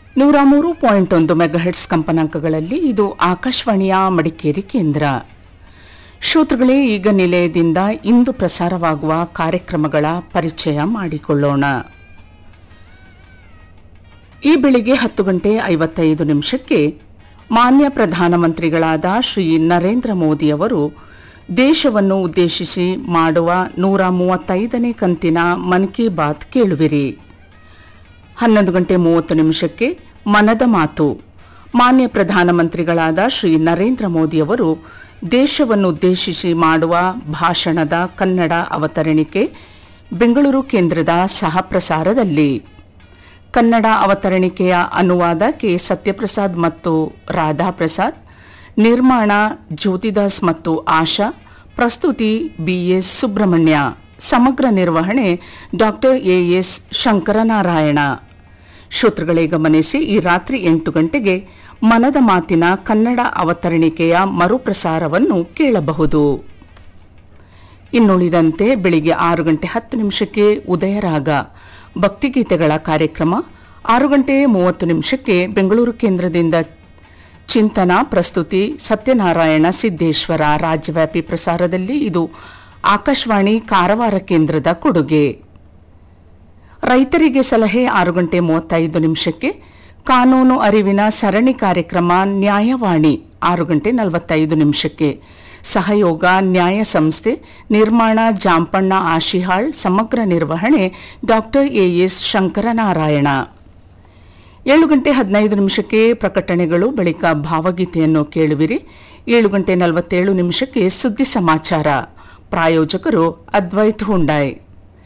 ನೂರ ಮೂರು ಪಾಯಿಂಟ್ ಒಂದು ಮೆಗಾಹೆಟ್ಸ್ ಕಂಪನಾಂಕಗಳಲ್ಲಿ ಇದು ಆಕಾಶವಾಣಿಯ ಮಡಿಕೇರಿ ಕೇಂದ್ರ ಶ್ರೋತೃಗಳೇ ಈಗ ನಿಲಯದಿಂದ ಇಂದು ಪ್ರಸಾರವಾಗುವ ಕಾರ್ಯಕ್ರಮಗಳ ಪರಿಚಯ ಮಾಡಿಕೊಳ್ಳೋಣ ಈ ಬೆಳಿಗ್ಗೆ ಹತ್ತು ಗಂಟೆ ಐವತ್ತೈದು ನಿಮಿಷಕ್ಕೆ ಮಾನ್ಯ ಪ್ರಧಾನಮಂತ್ರಿಗಳಾದ ಶ್ರೀ ನರೇಂದ್ರ ಮೋದಿಯವರು ದೇಶವನ್ನು ಉದ್ದೇಶಿಸಿ ಮಾಡುವ ನೂರ ಮೂವತ್ತೈದನೇ ಕಂತಿನ ಮನ್ ಕಿ ಬಾತ್ ಕೇಳುವಿರಿ ಹನ್ನೊಂದು ಗಂಟೆ ಮೂವತ್ತು ನಿಮಿಷಕ್ಕೆ ಮನದ ಮಾತು ಮಾನ್ಯ ಪ್ರಧಾನಮಂತ್ರಿಗಳಾದ ಶ್ರೀ ನರೇಂದ್ರ ಮೋದಿಯವರು ದೇಶವನ್ನು ಉದ್ದೇಶಿಸಿ ಮಾಡುವ ಭಾಷಣದ ಕನ್ನಡ ಅವತರಣಿಕೆ ಬೆಂಗಳೂರು ಕೇಂದ್ರದ ಸಹಪ್ರಸಾರದಲ್ಲಿ ಕನ್ನಡ ಅವತರಣಿಕೆಯ ಅನುವಾದ ಕೆ ಸತ್ಯಪ್ರಸಾದ್ ಮತ್ತು ರಾಧಾಪ್ರಸಾದ್ ನಿರ್ಮಾಣ ಜ್ಯೋತಿದಾಸ್ ಮತ್ತು ಆಶಾ ಪ್ರಸ್ತುತಿ ಬಿಎಸ್ ಸುಬ್ರಹ್ಮಣ್ಯ ಸಮಗ್ರ ನಿರ್ವಹಣೆ ಡಾಕ್ಟರ್ ಎಎಸ್ ಶಂಕರನಾರಾಯಣ ಶ್ರೋತೃಗಳೇ ಗಮನಿಸಿ ಈ ರಾತ್ರಿ ಎಂಟು ಗಂಟೆಗೆ ಮನದ ಮಾತಿನ ಕನ್ನಡ ಅವತರಣಿಕೆಯ ಮರುಪ್ರಸಾರವನ್ನು ಕೇಳಬಹುದು ಇನ್ನುಳಿದಂತೆ ಬೆಳಿಗ್ಗೆ ಆರು ಗಂಟೆ ಹತ್ತು ನಿಮಿಷಕ್ಕೆ ಉದಯರಾಗ ಭಕ್ತಿಗೀತೆಗಳ ಕಾರ್ಯಕ್ರಮ ಆರು ಗಂಟೆ ಮೂವತ್ತು ನಿಮಿಷಕ್ಕೆ ಬೆಂಗಳೂರು ಕೇಂದ್ರದಿಂದ ಚಿಂತನ ಪ್ರಸ್ತುತಿ ಸತ್ಯನಾರಾಯಣ ಸಿದ್ದೇಶ್ವರ ರಾಜ್ಯವ್ಯಾಪಿ ಪ್ರಸಾರದಲ್ಲಿ ಇದು ಆಕಾಶವಾಣಿ ಕಾರವಾರ ಕೇಂದ್ರದ ಕೊಡುಗೆ ರೈತರಿಗೆ ಸಲಹೆ ಆರು ಗಂಟೆ ಮೂವತ್ತೈದು ನಿಮಿಷಕ್ಕೆ ಕಾನೂನು ಅರಿವಿನ ಸರಣಿ ಕಾರ್ಯಕ್ರಮ ನ್ಯಾಯವಾಣಿ ಆರು ಗಂಟೆ ನಲವತ್ತೈದು ನಿಮಿಷಕ್ಕೆ ಸಹಯೋಗ ನ್ಯಾಯ ಸಂಸ್ಥೆ ನಿರ್ಮಾಣ ಜಾಂಪಣ್ಣ ಆಶಿಹಾಳ್ ಸಮಗ್ರ ನಿರ್ವಹಣೆ ಡಾಕ್ಟರ್ ಎಎಸ್ ಶಂಕರನಾರಾಯಣ ಏಳು ಗಂಟೆ ಹದಿನೈದು ನಿಮಿಷಕ್ಕೆ ಪ್ರಕಟಣೆಗಳು ಬಳಿಕ ಭಾವಗೀತೆಯನ್ನು ಕೇಳುವಿರಿ ಏಳು ಗಂಟೆ ನಲವತ್ತೇಳು ನಿಮಿಷಕ್ಕೆ ಸುದ್ದಿ ಸಮಾಚಾರ ಪ್ರಾಯೋಜಕರು ಅದ್ವೈತ್ ಹುಂಡಾಯ್